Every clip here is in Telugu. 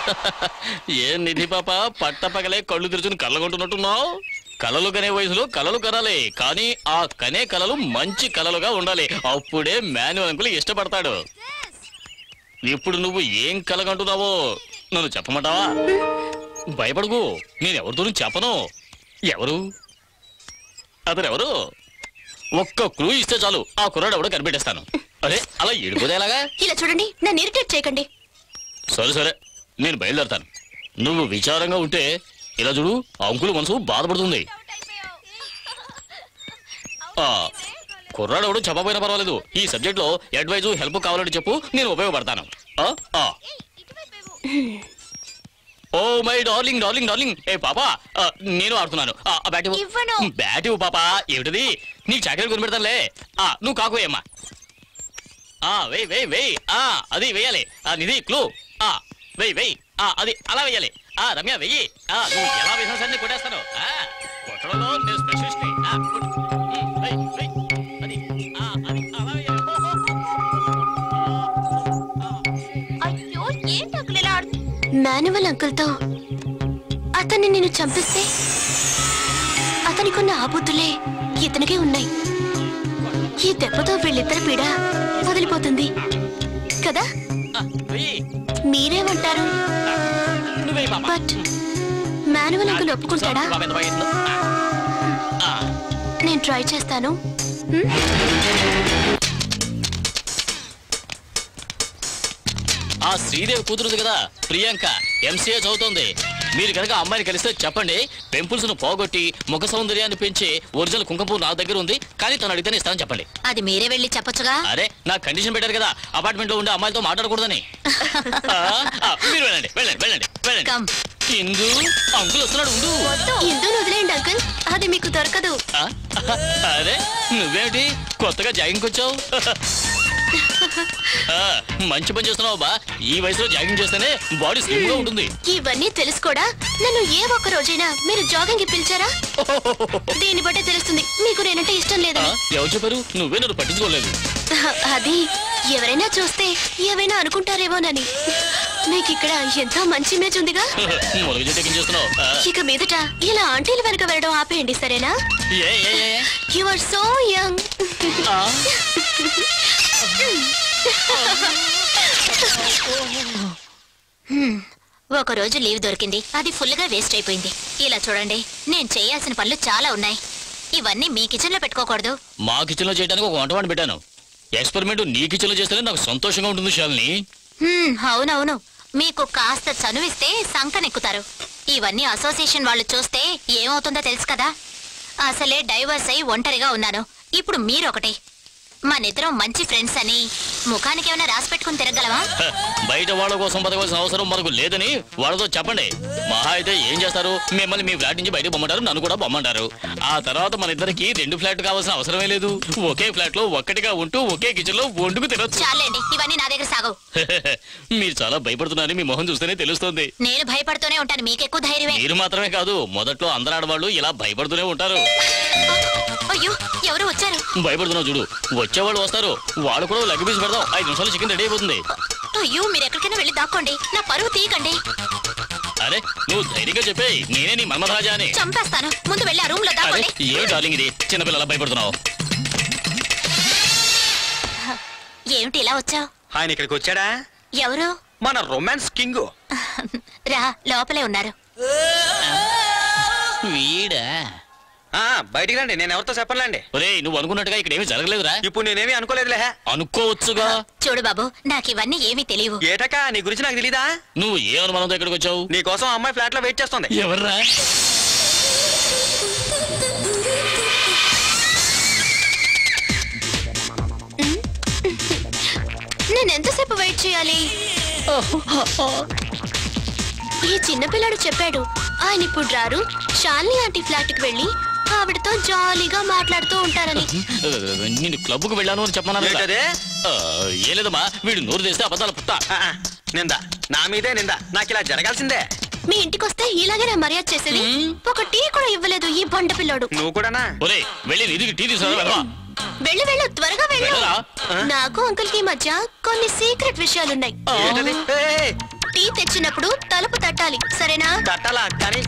ఏ నిధి పాప పట్టపగలే కళ్ళు తెరుచుని కళ్ళగొంటున్నట్టున్నావు కలలు కనే వయసులో కలలు కనాలి కానీ ఆ కనే కలలు మంచి కలలుగా ఉండాలి అప్పుడే మాన్యువల్ అంకుల్ ఇష్టపడతాడు ఇప్పుడు నువ్వు ఏం కలగంటున్నావో నన్ను చెప్పమంటావా భయపడకు నేను ఎవరితోనూ చెప్పను ఎవరు అతను ఎవరు ఒక్క క్లూ ఇస్తే చాలు ఆ కుర్రాడు ఎవడో కనిపెట్టేస్తాను అరే అలా ఎడిపోతే ఎలాగా ఇలా చూడండి నన్ను ఇరిటేట్ చేయకండి సరే సరే నేను బయలుదేరతాను నువ్వు విచారంగా ఉంటే ఇలా చూడు ఆ అంకుల్ మనసు బాధపడుతుంది ఆ, కుర్రాడు ఎవడు చెప్పపోయినా పర్వాలేదు ఈ సబ్జెక్ట్ లో అడ్వైజ్ హెల్ప్ కావాలంటే చెప్పు నేను ఉపయోగపడతాను ఆ, ఆ. Oh my darling darling darling ఏ పాపా ఆ, నేను ఆడుతున్నాను ఆ, ఆ, బ్యాట్ ఇవ్వు. ఇవ్వను. బ్యాట్ ఇవ్వు పాపా ఏమిటది నీకు చాకరీ కొని పెడతానులే ఆ, నువ్వు కాకోయమ్మా ఆ వెయ్ వెయ్ వెయ్ ఆ అది వేయాలి ఆ నిధి క్లూ ఆ వెయ్ వెయ్ ఆ అది అలా వేయాలి ఆ రమ్య వెయ్యి ఆ నువ్వు ఎలా వేసినా సరే నేను కొట్టేస్తాను ఆ కొట్టడంలో నేను స్పెషలిస్ట్ ని. ఆ, కొట్టు. ఉమ్, వెయ్, వెయ్. అది ఆ అది అలా వేయాలి హో, హో, హో. అయ్యో ఏంటి అంకుల్ ఇలా మాన్యువల్ అంకుల్ తో అతన్ని నేను చంపిస్తే అతనికున్న ఆబుద్ధులే ఇతనికే ఉన్నాయి ఈ దెబ్బతో వీళ్ళిద్దరి పీడ వదిలిపోతుంది కదా ఆ, వెయ్యి మీరేమంటారు ఆ, నువ్వు వెయ్యి పాప బట్ మాన్యువల్ అంకుల్ ఒప్పుకుంటాడా పాప ఎంత బాగా వేసిందో. ఆ, ఆ. నేను ట్రై చేస్తాను హ్మ్? ఆ శ్రీదేవి కూతురుది కదా ప్రియాంక ఎంసీఏ చదువుతోంది మీరు కనుక ఆ అమ్మాయిని కలిస్తే చెప్పండి పెంపుల్స్ ను పోగొట్టి ముఖ సౌందర్యాన్ని పెంచే ఒరిజినల్ కుంకుమ నా దగ్గర ఉంది కానీ తను అడిగితేనే ఇస్తానని చెప్పండి అది మీరే వెళ్ళి చెప్పొచ్చుగా అరే నాకు కండిషన్ పెట్టారు కదా అపార్ట్మెంట్ లో ఉండే అమ్మాయిలతో మాట్లాడకూడదని ఆ, ఆ, మీరు వెళ్ళండి వెళ్ళండి వెళ్ళండి వెళ్ళండి కమ్ ఇందు అంకుల్ వస్తున్నాడు ఉండు ఇందును వదిలేయండి అంకుల్ అది మీకు దొరకదు ఆ, అరే నువ్వేమిటి కొత్తగా జాగింగ్ వచ్చావు ఆ, మంచి పని చేస్తున్నావు బా ఈ వయసులో జాగింగ్ చేస్తేనే బాడీ స్లిమ్ గా ఉంటుంది ఇవన్నీ తెలుసు కూడా నన్ను ఏ ఒక్క రోజైనా మీరు జాగింగ్ కి పిలిచారా దీన్ని బట్టే తెలుస్తుంది మీకు నేనంటే ఇష్టం ఆ, లేదని ఎవరు చెప్పారు నువ్వే నన్ను పట్టించుకోలేదు అది ఎవరైనా చూస్తే ఏవైనా అనుకుంటారేమోనని మీకు ఇక్కడ ఎంతో మంచి ఇమేజ్ ఉందిగా మొదలు చెట్టు చేస్తున్నావు ఆ, ఇక మీదట ఇలా ఆంటీల వెనక వెళ్ళడం ఆపేయండి సరేనా ఏ ఏ ఏ, ఏ? యు ఆర్ సో యంగ్ ఆ, ఒక రోజు లీవ్ దొరికింది అది ఫుల్ గా వేస్ట్ అయిపోయింది ఇలా చూడండి నేను చేయాల్సిన పనులు చాలా ఉన్నాయి ఇవన్నీ మీ కిచెన్ లో పెట్టుకోకూడదు మా కిచెన్ లో చేయడానికి ఒక వంట వాడిని పెట్టాను ఎక్స్పెరిమెంట్ నీ కిచెన్ లో చేస్తేనే నాకు సంతోషంగా ఉంటుంది శాలిని హ్మ్, అవునవును మీకు కాస్త చనువిస్తే సంకనెక్కుతారు ఇవన్నీ అసోసియేషన్ వాళ్ళు చూస్తే ఏమవుతుందో తెలుసు కదా అసలే డైవర్స్ అయి ఒంటరిగా ఉన్నాను ఇప్పుడు మీరొకటి మనిద్దరం మంచి ఫ్రెండ్స్ అని ముఖానికి ఏమైనా రాసి పెట్టుకుని తిరగలవా హ, బయట వాళ్ళ కోసం బతకవలసిన అవసరం మనకు లేదని వాళ్ళతో చెప్పండి మహా అయితే ఏం చేస్తారు మిమ్మల్ని మీ ఫ్లాట్ నుంచి బయటకు పొమ్మంటారు నన్ను కూడా పొమ్మంటారు ఆ తర్వాత మన ఇద్దరికి రెండు ఫ్లాట్ కావాల్సిన అవసరమే లేదు ఒకే ఫ్లాట్ లో ఒక్కటిగా ఉంటూ ఒకే కిచెన్ లో వండుకు తినొచ్చు చాలండి ఇవన్నీ నా దగ్గర సాగవు మీరు చాలా భయపడుతున్నారని మీ మొహం చూస్తేనే తెలుస్తుంది నేను భయపడుతూనే ఉంటాను మీకెక్కువ ధైర్యమే మీరు మాత్రమే కాదు మొదట్లో అందరు ఆడవాళ్ళు ఇలా భయపడుతూనే ఉంటారు అయ్యో ఎవరు వచ్చారు భయపడుతున్నావు చూడు వచ్చేవాళ్ళు వస్తారు వాళ్ళు కూడా లగ్గి పీస్ పెడదాం ఐదు నిమిషాలు చికెన్ రెడీ అయిపోతుంది అయ్యో మీరు ఎక్కడికైనా వెళ్ళి దాక్కోండి నా పరువు తీయకండి అరే నువ్వు ధైర్యంగా చెప్పేయ్ నేనే నీ మన్మధరాజా అని చంపేస్తాను ముందు వెళ్ళి ఆ రూమ్ లో అరే దాక్కోండి ఏమి డార్లింగ్ ఇది చిన్నపిల్లల భయపడుతున్నావు ఏమిటి ఇలా వచ్చావు ఆయన ఇక్కడికి వచ్చాడా ఎవరు మన రొమాన్స్ కింగ్ రా లోపలే ఉన్నారు వీడా ఆ బయటికి రండి నేను ఎవరితో చెప్పనులేండి ఒరేయ్ నువ్వు అనుకున్నట్టుగా ఇక్కడ ఏమీ జరగలేదురా ఇప్పుడు నేనేమి అనుకోలేదులే అనుకోవచ్చుగా చూడు బాబు నాకు ఇవన్నీ ఏమీ తెలియవు ఏటక్క నీ గురించి నాకు తెలీదా నువ్వు ఏ అనుమానంతో ఇక్కడికి వచ్చావు నీ కోసం అమ్మాయి ఫ్లాట్ లో వెయిట్ చేస్తుంది ఎవర్రా నేను ఎంతసేపు వెయిట్ చేయాలి ఈ చిన్నపిల్లాడు చెప్పాడు ఆయన ఇప్పుడు రారు షాలిని ఆంటీ ఫ్లాట్ కి వెళ్ళి ఆవిడతో జాలీగా మాట్లాడుతూ ఉంటారని నేను క్లబ్ కు వెళ్ళాను అని చెప్పమన్నా ఏంటదే ఏ లేదమ్మా వీడు నోరు తెస్తే అబద్ధాలు పుట్ట ఆ, ఆ, నింద నా మీదే నింద నాకు ఇలా జరగాల్సిందే మీ ఇంటికి వస్తే ఇలాగే నా మర్యాద చేసేది ఒక టీ కూడా ఇవ్వలేదు ఈ బండ పిల్లోడు నువ్వు కూడానా ఒరేయ్ వెళ్ళి నిధికి టీ తీసుకురా వెళ్ళు వెళ్ళు త్వరగా వెళ్ళు వెళ్ళరా నాకు అంకుల్ కి మధ్య కొన్ని సీక్రెట్ విషయాలున్నాయి ఏంటది? ఏయ్, ఏయ్, టీ తెచ్చినప్పుడు తలుపు తట్టాలి సరేనా తట్టాలా కానీ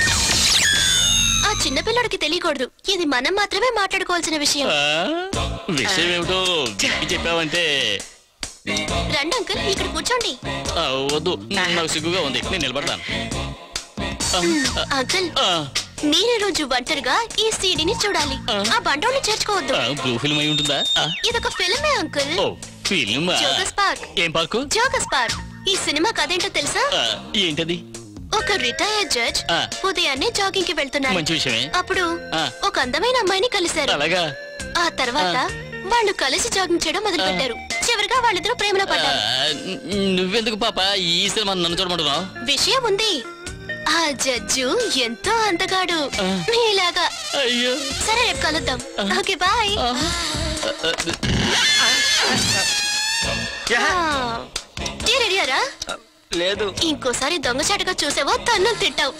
ఆ చిన్నపిల్లడికి తెలియకూడదు ఇది మనం మాత్రమే మాట్లాడుకోవాల్సిన విషయం ఆ, విషయం ఏమిటో విప్పి చెప్పావంటే రండి అంకుల్ ఇక్కడ కూర్చోండి ఆ, వద్దు నాకు సిగ్గుగా ఉంది నేను నిలబడతాను ఆ, అంకుల్ ఆ, మీరే రోజు ఒంటరిగా ఈ సీడీని చూడాలి ఆ బండోని చేర్చుకోవద్దు ఆ, బ్లూ ఫిల్మ్ అయి ఉంటుందా ఆ, ఇదొక ఫిల్మే అంకుల్ ఓ ఫిల్మ్ జోకస్ పార్క్ ఏం పార్కు జోకస్ పార్క్ ఈ సినిమా కథేంటో తెలుసా ఆ, ఏంటది ఒక రిటైర్డ్ జడ్జ్ ఆ. ఉదయాన్నే జాగింగ్ కి వెళ్తున్నారు మంచి విషయమే అప్పుడు ఆ. ఒక అందమైన అమ్మాయిని కలిశారు అలాగా ఆ తర్వాత వాళ్ళు కలిసి జాగింగ్ చేయడం మొదలు పెట్టారు చివరిగా వాళ్ళిద్దరూ ప్రేమలో ఆ, పడ్డారు న్- నువ్వెందుకు పాప ఈ సినిమా నన్ను చూడమంటున్నావు విషయం ఉంది ఆ జడ్జు ఎంతో అందగాడు ఆ. మీలాగా అయ్యో సరే రేపు కలుద్దాం ఓకే బాయ్ ఆ, యా, టీ రెడీయారా లేదు ఇంకోసారి దొంగచాటుగా చూసావో తన్ను తింటావు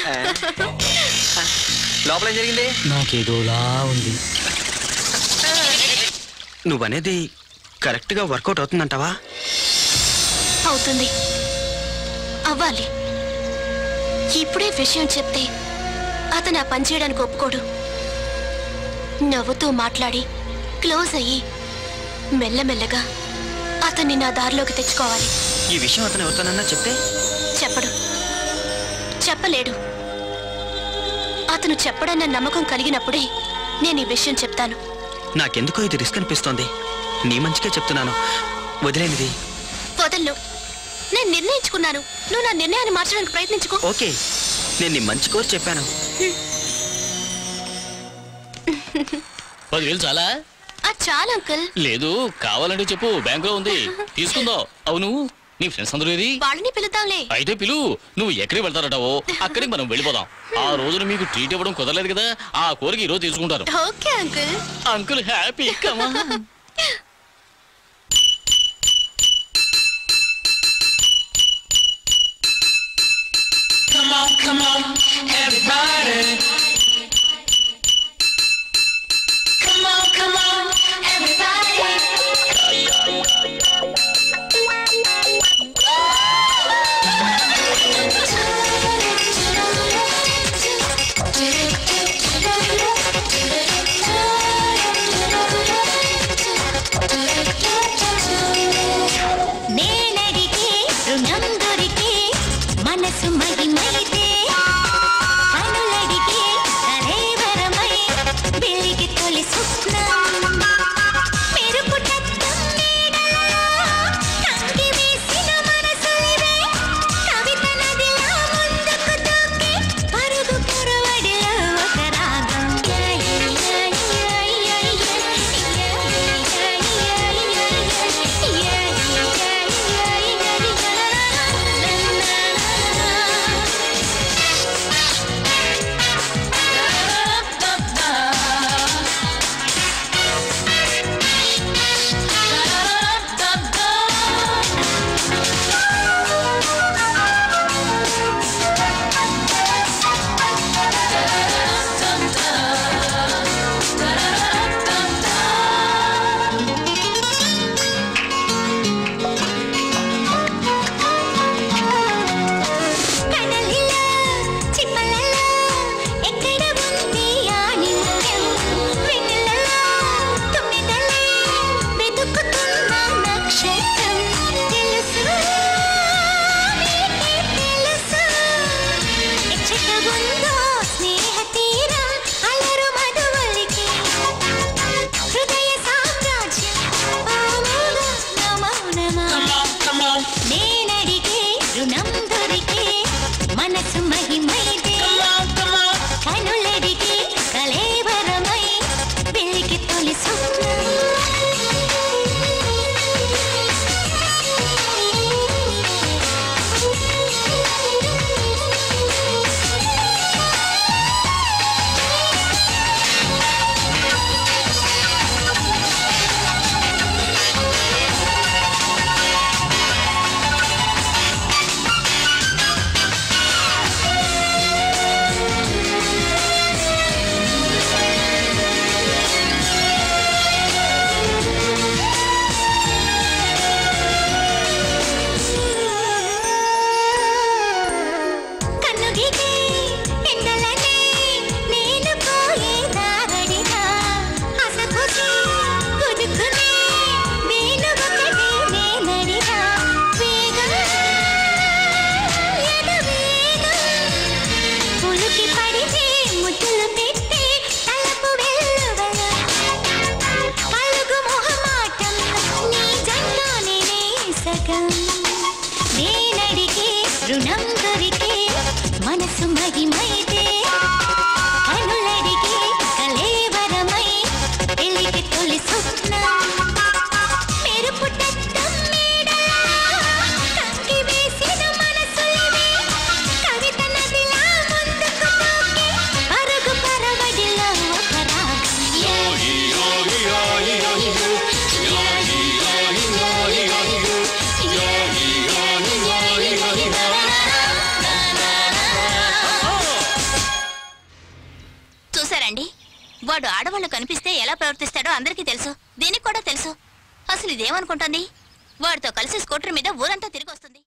లోపల ఏం జరిగింది నాకేదోలా ఉంది నువ్వనేది కరెక్ట్ గా వర్కౌట్ అవుతుందంటావా అవుతుంది అవ్వాలి ఇప్పుడే విషయం చెప్తే అతను ఆ పని చేయడానికి ఒప్పుకోడు నవ్వుతూ మాట్లాడి క్లోజ్ అయ్యి మెల్లమెల్లగా అతన్ని నా దారిలోకి తెచ్చుకోవాలి ఈ విషయం అతను ఎవరితోనన్నా చెప్తే చెప్పడు చెప్పలేడు అతను చెప్పడన్న నమ్మకం కలిగినప్పుడే నేను ఈ విషయం చెప్తాను నాకెందుకో ఇది రిస్క్ అనిపిస్తోంది నీ మంచికే చెప్తున్నాను వదిలేనిది వదలను నేను నిర్ణయించుకున్నాను నువ్వు నా నిర్ణయాన్ని మార్చడానికి ప్రయత్నించుకో ఓకే నేను నీ మంచి కోరి చెప్పాను పదివేలు చాలా అది చాలా అంకుల్ లేదు కావాలంటే చెప్పు బ్యాంకులో ఉంది తీసుకుందాం అవును నీ ఫ్రెండ్స్ అందరూ ఏది వాళ్ళని పిలుద్దాంలే అయితే పిలు నువ్వు ఎక్కడికి వెళ్తారటావో అక్కడికి మనం వెళ్ళిపోదాం ఆ రోజున మీకు ట్రీట్ ఇవ్వడం కుదరలేదు కదా ఆ కోరిక ఈ రోజు తీసుకుంటారు okay uncle uncle happy come on Come on, come on, everybody. Come on, come on, everybody. నేనడిగే రుణం దొరికే మనసు మహిమైతే కనులడిగే కలేవరమై వెలిగి తొలి స్వప్నం మెరుపు టక్కం నీడలలో కంకి వేసిన మనసులివే కవిత నదిలా ముందుకు దూకే పరుగు పురవడిలో ఒక రాగం కడలిలో చిప్పలలో ఎక్కడ ఉంది ఆణిముత్యం వెన్నెలలో తుమ్మెదలే వెతుకుతున్న నక్షత్రం తెలుసు నీకే తెలుసు ఎచ్చట ఉందో స్నేహ తీరం అలరు మధువలికి హృదయ సామ్రాజ్యం ఆ మౌన మౌనమా Come on, come on, నేనడిగే రుణం దొరికే మనసు మహిమైతే come on, come on. కనులడిగే కలేవరమై వెలికి తొలి నడిగే ఎండలనే నేను పోయే దారడిగా అసకుసి కుదుకునే నేను ఒకటే నేనడిగా వేగం ఎడవేగం ఉలికి పడితే ముద్దులు పెట్టి తలపు వెల్లువల అలుగు మొహమాటం నీ జన్లోనే సగం నేనడిగే రుణం దొరికే మనసు మహిమైతే కనులడిగే కలేవరమై పెళ్లికి తొలి స్వప్నం మెరుపు తట్టం మేడలా కంకి వేసిన మనసులివే కవిత నదిలా ముందుకు పోకే పరుగు పరవడిలో ఒక రాగం చూసారండి వాడు ఆడవాళ్ళు కనిపిస్తే ఎలా ప్రవర్తిస్తాడో అందరికీ తెలుసు దీనికి కూడా తెలుసు అసలు ఇదేమనుకుంటుంది వాడితో కలిసి స్కూటర్ మీద ఊరంతా తిరిగి వస్తుంది